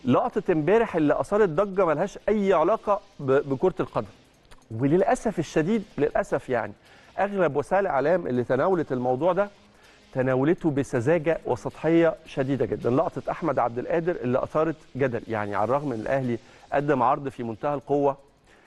لقطه امبارح اللي اثارت ضجه ملهاش اي علاقه ب- بكره القدم وللاسف الشديد للاسف يعني اغلب وسائل الاعلام اللي تناولت الموضوع ده تناولته بسذاجه وسطحيه شديده جدا لقطه احمد عبد القادر اللي اثارت جدل يعني على الرغم ان الاهلي قدم عرض في منتهى القوه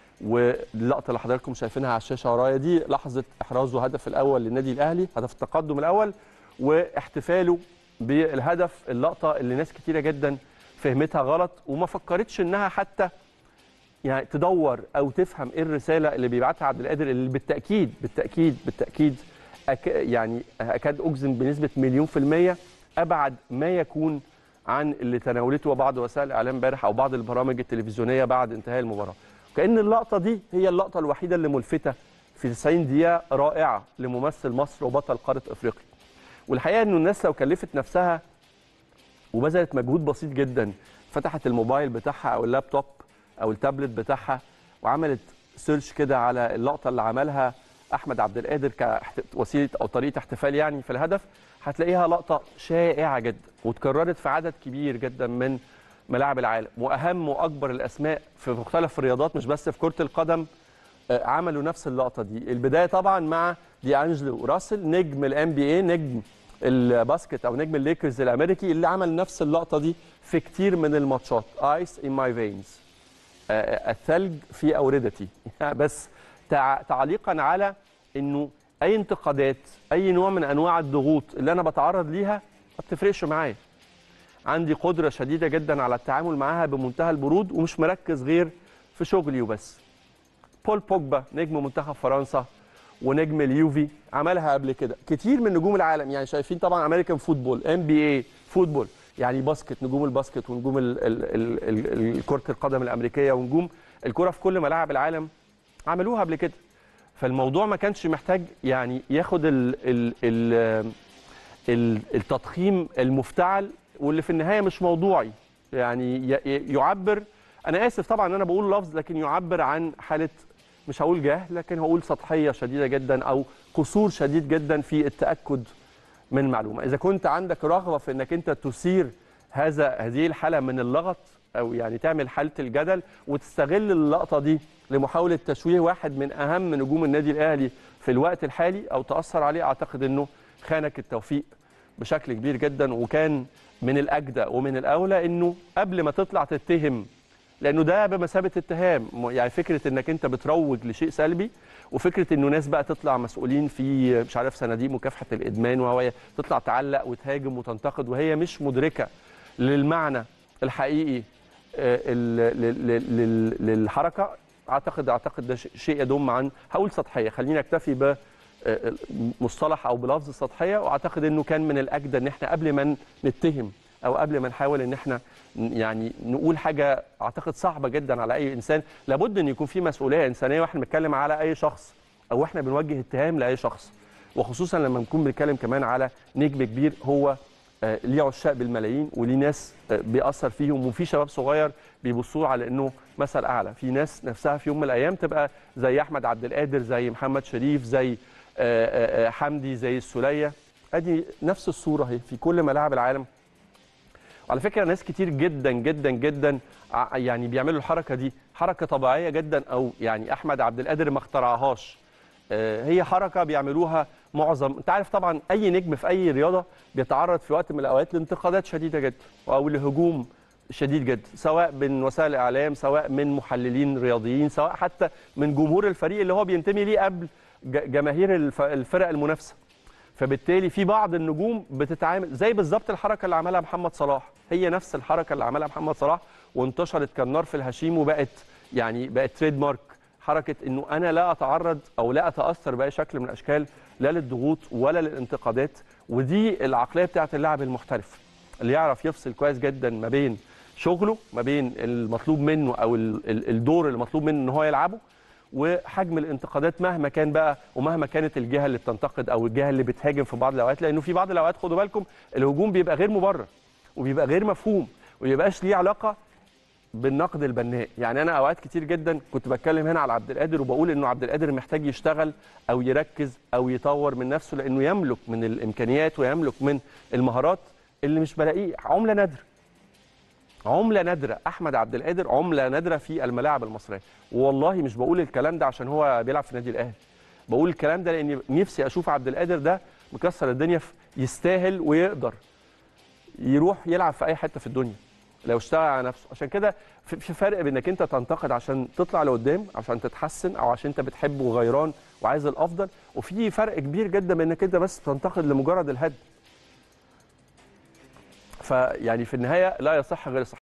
واللقطه اللي حضراتكم شايفينها على الشاشه ورايا دي لحظه احرازه هدف الاول للنادي الاهلي هدف التقدم الاول واحتفاله بالهدف اللقطه اللي ناس كتيره جدا فهمتها غلط وما فكرتش انها حتى يعني تدور او تفهم ايه الرساله اللي بيبعتها عبد القادر اللي بالتاكيد بالتاكيد بالتاكيد أك يعني اكاد اجزم بنسبه مليون في الميه ابعد ما يكون عن اللي تناولته بعض وسائل الاعلام امبارح او بعض البرامج التلفزيونيه بعد انتهاء المباراه. كان اللقطه دي هي اللقطه الوحيده اللي ملفته في 90 دقيقه رائعه لممثل مصر وبطل قاره افريقيا. والحقيقه انه الناس لو كلفت نفسها وبذلت مجهود بسيط جدا فتحت الموبايل بتاعها او اللابتوب او التابلت بتاعها وعملت سيرش كده على اللقطه اللي عملها احمد عبد القادر كوسيله او طريقه احتفال يعني في الهدف هتلاقيها لقطه شائعه جدا واتكررت في عدد كبير جدا من ملاعب العالم واهم واكبر الاسماء في مختلف الرياضات مش بس في كره القدم آه، عملوا نفس اللقطه دي البدايه طبعا مع دي انجلو راسل نجم الام بي اي نجم الباسكت او نجم الليكرز الامريكي اللي عمل نفس اللقطه دي في كتير من الماتشات ايس ان ماي فينز الثلج في اوردتي بس تع- تعليقا على انه اي انتقادات اي نوع من انواع الضغوط اللي انا بتعرض ليها ما بتفرقش معايا عندي قدره شديده جدا على التعامل معاها بمنتهى البرود ومش مركز غير في شغلي وبس بول بوجبا نجم منتخب فرنسا ونجم اليوفي عملها قبل كده كتير من نجوم العالم يعني شايفين طبعا امريكان فوتبول ام بي اي فوتبول يعني باسكت نجوم الباسكت ونجوم ال- ال- ال- ال- ال- كره القدم الامريكيه ونجوم الكره في كل ملاعب العالم عملوها قبل كده فالموضوع ما كانش محتاج يعني ياخد ال ال ال ال التضخيم المفتعل واللي في النهايه مش موضوعي يعني ي- ي- يعبر انا اسف طبعا ان انا بقول لفظ لكن يعبر عن حاله مش هقول جهل لكن هقول سطحيه شديده جدا او قصور شديد جدا في التاكد من المعلومه اذا كنت عندك رغبه في انك انت تثير هذا هذه الحاله من اللغط او يعني تعمل حاله الجدل وتستغل اللقطه دي لمحاوله تشويه واحد من اهم نجوم النادي الاهلي في الوقت الحالي او تاثر عليه اعتقد انه خانك التوفيق بشكل كبير جدا وكان من الاجدى ومن الاولى انه قبل ما تطلع تتهم لانه ده بمثابه اتهام م- يعني فكره انك انت بتروج لشيء سلبي وفكره انه ناس بقى تطلع مسؤولين في مش عارف صناديق مكافحه الادمان وهو تطلع تعلق وتهاجم وتنتقد وهي مش مدركه للمعنى الحقيقي آه، ال- لل- لل- لل- للحركه اعتقد اعتقد ده ش- شيء يدم عن هقول سطحيه خليني اكتفي ب آه، مصطلح او بلفظ سطحيه واعتقد انه كان من الاجدى ان احنا قبل ما نتهم او قبل ما نحاول ان احنا ن- يعني نقول حاجه اعتقد صعبه جدا على اي انسان لابد ان يكون في مسؤوليه انسانيه واحنا بنتكلم على اي شخص او احنا بنوجه اتهام لاي شخص وخصوصا لما نكون بنتكلم كمان على نجم كبير هو آه، ليه عشاق بالملايين وليه ناس آه، بيأثر فيهم وفي شباب صغير بيبصوا على انه مثل اعلى في ناس نفسها في يوم من الايام تبقى زي احمد عبد القادر زي محمد شريف زي آه، آه، آه، حمدي زي السوليه ادي نفس الصوره اهي في كل ملاعب العالم وعلى فكره ناس كتير جدا جدا جدا ع- يعني بيعملوا الحركه دي حركه طبيعيه جدا او يعني احمد عبد القادر ما اخترعهاش آه، هي حركه بيعملوها معظم انت عارف طبعا اي نجم في اي رياضه بيتعرض في وقت من الاوقات لانتقادات شديده جدا او لهجوم شديد جدا سواء من وسائل الاعلام سواء من محللين رياضيين سواء حتى من جمهور الفريق اللي هو بينتمي ليه قبل ج- جماهير الف- الفرق المنافسه فبالتالي في بعض النجوم بتتعامل زي بالظبط الحركه اللي عملها محمد صلاح هي نفس الحركه اللي عملها محمد صلاح وانتشرت كالنار في الهشيم وبقت يعني بقت تريد مارك حركه انه انا لا اتعرض او لا اتاثر باي شكل من الاشكال لا للضغوط ولا للانتقادات ودي العقليه بتاعت اللاعب المحترف اللي يعرف يفصل كويس جدا ما بين شغله ما بين المطلوب منه او ال- ال- الدور اللي مطلوب منه ان هو يلعبه وحجم الانتقادات مهما كان بقى ومهما كانت الجهه اللي بتنتقد او الجهه اللي بتهاجم في بعض الاوقات لانه في بعض الاوقات خدوا بالكم الهجوم بيبقى غير مبرر وبيبقى غير مفهوم ومبيبقاش ليه علاقه بالنقد البناء يعني انا اوقات كتير جدا كنت بتكلم هنا على عبد القادر وبقول انه عبد القادر محتاج يشتغل او يركز او يطور من نفسه لانه يملك من الامكانيات ويملك من المهارات اللي مش بلاقيه عمله نادره عمله نادره احمد عبد القادر عمله نادره في الملاعب المصريه والله مش بقول الكلام ده عشان هو بيلعب في النادي الاهلي بقول الكلام ده لاني نفسي اشوف عبد القادر ده مكسر الدنيا في يستاهل ويقدر يروح يلعب في اي حته في الدنيا لو اشتغل على نفسه عشان كده في في فرق بينك انت تنتقد عشان تطلع لقدام عشان تتحسن او عشان انت بتحب وغيران وعايز الافضل وفي فرق كبير جدا بانك انت بس تنتقد لمجرد الهدم فيعني في النهايه لا يصح غير الصح